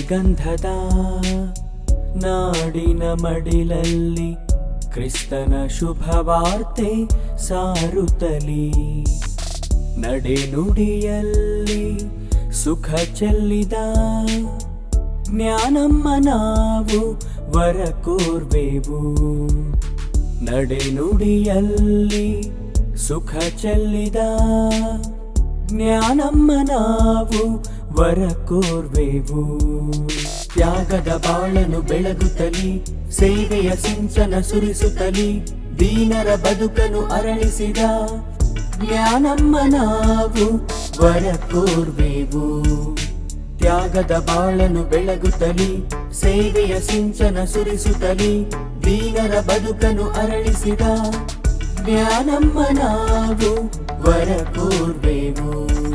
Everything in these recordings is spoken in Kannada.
ಶ್ರೀಗಂಧದ ನಾಡಿನ ಮಡಿಲಲ್ಲಿ ಕ್ರಿಸ್ತನ ಶುಭವಾರ್ತೆ ಸಾರುತ್ತಲಿ ನಡೆನುಡಿಯಲ್ಲಿ ಸುಖ ಚೆಲ್ಲಿದ ಜ್ಞಾನಮ್ಮ ನಾವು ವರ ಕೋರ್ವೆವು ನಡೆನುಡಿಯಲ್ಲಿ ಸುಖ ಚೆಲ್ಲಿದ ಜ್ಞಾನಮ್ಮ ನಾವು ವರ ಕೋರ್ವೆವು ತ್ಯಾಗದ ಬಾಳನು ಬೆಳಗುತ್ತಲಿ ಸೇವೆಯ ಸಿಂಚನ ಸುರಿಸುತ್ತಲಿ ದೀನರ ಬದುಕನು ಅರಳಿಸಿದ ಜ್ಞಾನಮ್ಮ ನಾವು ವರ ಕೋರ್ವೆವು ತ್ಯಾಗದ ಬಾಳನು ಬೆಳಗುತ್ತಲಿ ಸೇವೆಯ ಸಿಂಚನ ಸುರಿಸುತ್ತಲಿ ದೀನರ ಬದುಕನು ಅರಳಿಸಿದ ಜ್ಞಾನಮ್ಮ ನಾವು ವರ ಕೋರ್ವೆವು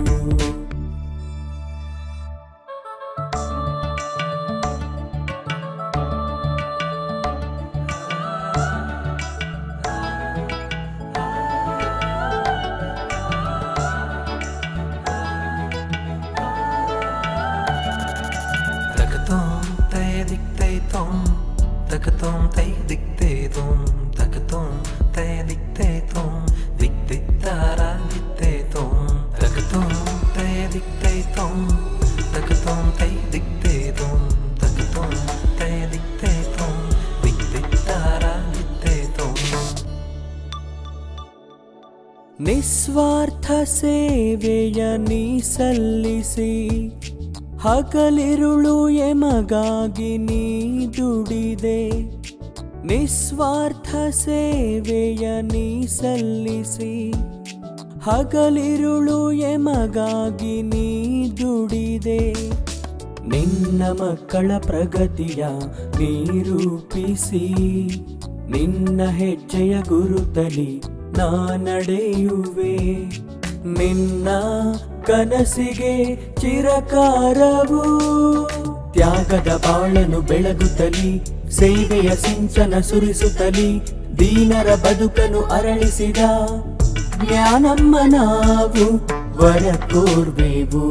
Takatom tay dictate tom Takatom tay dictate tom Takatom tay dictate tom Dictatara dictate tom Takatom tay dictate tom Takatom tay dictate tom Takatom tay dictate tom Dictatara dictate tom ನಿಸ್ವಾರ್ಥ ಸೇವೆಯ ನೀ ಸಲ್ಲಿಸಿ ಹಗಲಿರುಳು ಎಮಗಾಗಿ ನೀ ದುಡಿದೆ ನಿಸ್ವಾರ್ಥ ಸೇವೆಯ ನೀ ಸಲ್ಲಿಸಿ ಹಗಲಿರುಳು ಎಮಗಾಗಿ ನೀ ದುಡಿದೆ ನಿನ್ನ ಮಕ್ಕಳ ಪ್ರಗತಿಯ ನಿರೂಪಿಸಿ ನಿನ್ನ ಹೆಜ್ಜೆಯ ಗುರುತಲಿ ನಾ ನಡೆಯುವೆ ನಿನ್ನ ಕನಸಿಗೆ ಚಿರಕಾರವು ತ್ಯಾಗದ ಬಾಳನು ಬೆಳಗುತ್ತಲಿ ಸೇವೆಯ ಸಿಂಚನ ಸುರಿಸುತ್ತಲಿ ದೀನರ ಬದುಕನು ಅರಳಿಸಿದ ಜ್ಞಾನಮ್ಮ ನಾವು ವರ ಕೋರ್ವೆವು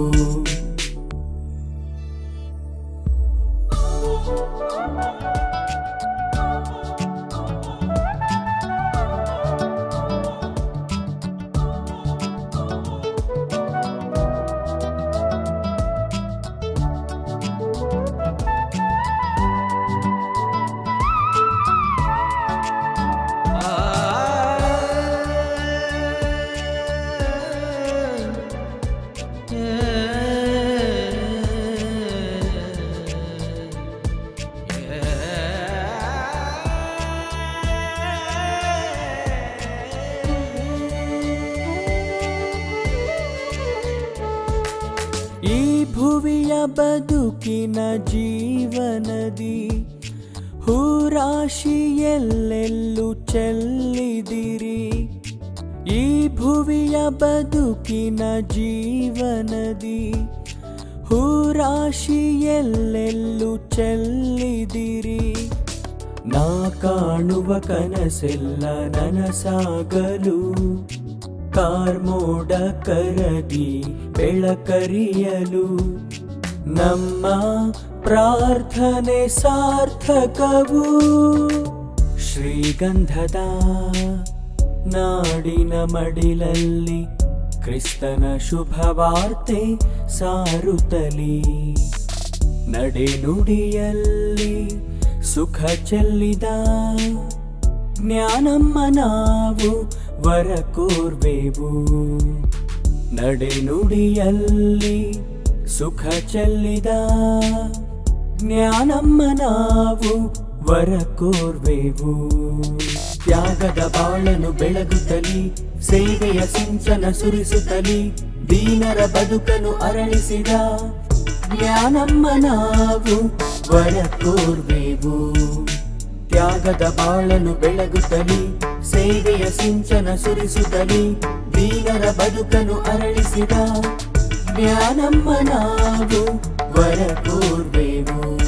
ಈ ಭುವಿಯ ಬದುಕಿನ ಜೀವನದಿ ಹೂರಾಶಿ ಎಲ್ಲೆಲ್ಲೂ ಚೆಲ್ಲಿದಿರಿ ಈ ಭುವಿಯ ಬದುಕಿನ ಜೀವನದಿ ಹೂರಾಶಿ ಎಲ್ಲೆಲ್ಲೂ ಚೆಲ್ಲಿದಿರಿ ನಾ ಕಾಣುವ ಕನಸೆಲ್ಲ ನನಸಾಗಲು ಕಾರ್ಮೋಡ ಕರಗಿ ಬೆಳಕರಿಯಲು ನಮ್ಮ ಪ್ರಾರ್ಥನೆ ಸಾರ್ಥಕವು ಶ್ರೀಗಂಧದ ನಾಡಿನ ಮಡಿಲಲ್ಲಿ ಕ್ರಿಸ್ತನ ಶುಭವಾರ್ತೆ ಸಾರುತ್ತಲಿ ನಡೆನುಡಿಯಲ್ಲಿ ಸುಖ ಚೆಲ್ಲಿದ ಜ್ಞಾನಮ್ಮ ನಾವು ವರ ಕೋರ್ವೆವು ನಡೆನುಡಿಯಲ್ಲಿ ಸುಖ ಚೆಲ್ಲಿದ ಜ್ಞಾನಮ್ಮ ನಾವು ವರ ಕೋರ್ವೆವು ತ್ಯಾಗದ ಬಾಳನು ಬೆಳಗುತ್ತಲಿ ಸೇವೆಯ ಸಿಂಚನ ಸುರಿಸುತ್ತಲಿ ದೀನರ ಬದುಕನು ಅರಳಿಸಿದ ಜ್ಞಾನಮ್ಮ ನಾವು ವರ ಕೋರ್ವೆವು ತ್ಯಾಗದ ಬಾಳನು ಬೆಳಗುತ್ತಲಿ ಸೇವೆಯ ಸಿಂಚನ ಸುರಿಸುತ್ತಲಿ ದೀನರ ಬದುಕನು ಅರಳಿಸಿದ ಜ್ಞಾನಮ್ಮ ನಾವು ವರ ಕೋರ್ವೆವು